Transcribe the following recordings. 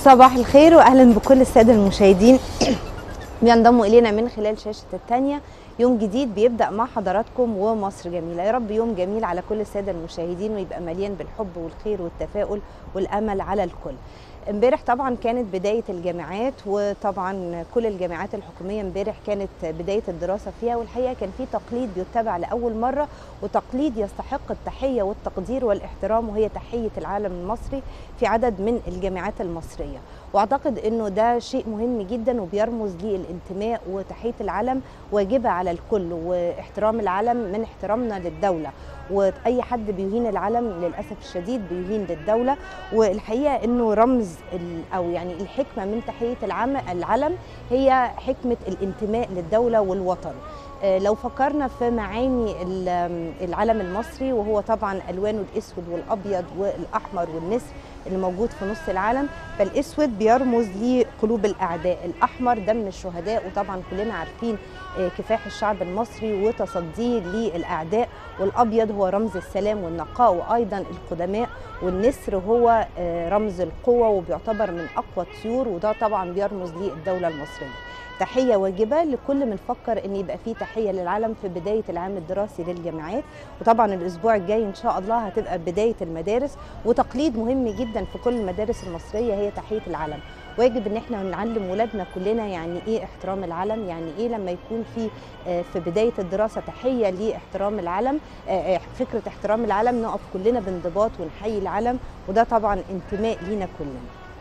صباح الخير واهلا بكل الساده المشاهدين بينضموا الينا من خلال شاشه الثانيه يوم جديد بيبدا مع حضراتكم ومصر جميله يا رب يوم جميل على كل الساده المشاهدين ويبقى مليان بالحب والخير والتفاؤل والامل على الكل امبارح طبعا كانت بدايه الجامعات وطبعا كل الجامعات الحكوميه امبارح كانت بدايه الدراسه فيها والحقيقه كان في تقليد بيتبع لاول مره وتقليد يستحق التحيه والتقدير والاحترام وهي تحيه العالم المصري في عدد من الجامعات المصريه واعتقد انه ده شيء مهم جدا وبيرمز للانتماء وتحيه العلم واجبه على الكل واحترام العلم من احترامنا للدوله واي حد بيهين العلم للاسف الشديد بيهين للدوله والحقيقه انه رمز او يعني الحكمه من تحيه العم العلم هي حكمه الانتماء للدوله والوطن لو فكرنا في معاني العلم المصري وهو طبعا الوانه الاسود والابيض والاحمر والنسر اللي موجود في نص العالم فالاسود بيرمز لقلوب الاعداء الاحمر دم الشهداء وطبعا كلنا عارفين كفاح الشعب المصري وتصديه للاعداء والابيض هو رمز السلام والنقاء وايضا القدماء والنسر هو رمز القوه وبيعتبر من اقوى الطيور وده طبعا بيرمز للدوله المصريه تحية واجبة لكل من فكر ان يبقى في تحية للعلم في بداية العام الدراسي للجامعات وطبعا الاسبوع الجاي ان شاء الله هتبقى بداية المدارس وتقليد مهم جدا في كل المدارس المصرية هي تحية العلم واجب ان احنا نعلم ولادنا كلنا يعني ايه احترام العلم يعني ايه لما يكون في في بدايه الدراسه تحيه لاحترام العلم فكره احترام العلم نقف كلنا بانضباط ونحيي العلم وده طبعا انتماء لينا كلنا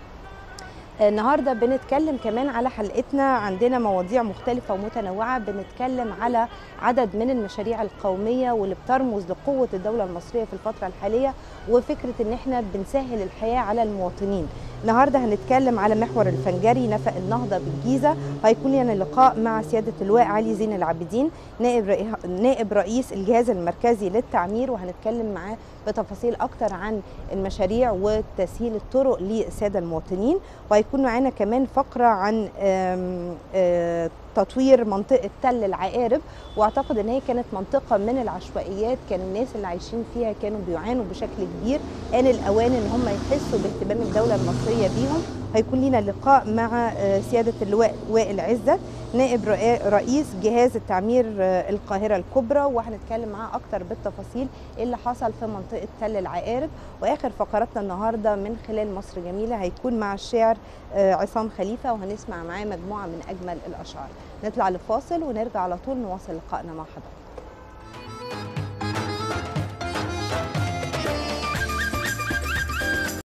النهارده بنتكلم كمان على حلقتنا عندنا مواضيع مختلفة ومتنوعة بنتكلم على عدد من المشاريع القومية واللي بترمز لقوة الدولة المصرية في الفترة الحالية وفكرة ان احنا بنسهل الحياة على المواطنين النهارده هنتكلم على محور الفنجري نفق النهضه بالجيزه وهيكون لنا لقاء مع سياده اللواء علي زين العابدين نائب رئي... نائب رئيس الجهاز المركزي للتعمير وهنتكلم معاه بتفاصيل اكتر عن المشاريع وتسهيل الطرق للساده المواطنين وهيكون معانا كمان فقره عن آم آم تطوير منطقه تل العقارب واعتقد ان هي كانت منطقه من العشوائيات كان الناس اللي عايشين فيها كانوا بيعانوا بشكل كبير ان الاوان ان هم يحسوا باهتمام الدوله المصريه بيهم هيكون لنا لقاء مع سياده اللواء وائل عزت نائب رئيس جهاز التعمير القاهره الكبرى وهنتكلم معاه اكتر بالتفاصيل ايه اللي حصل في منطقه تل العقارب واخر فقراتنا النهارده من خلال مصر جميله هيكون مع الشاعر عصام خليفه وهنسمع معاه مجموعه من اجمل الاشعار نطلع لفاصل ونرجع على طول نواصل لقائنا مع حضرتك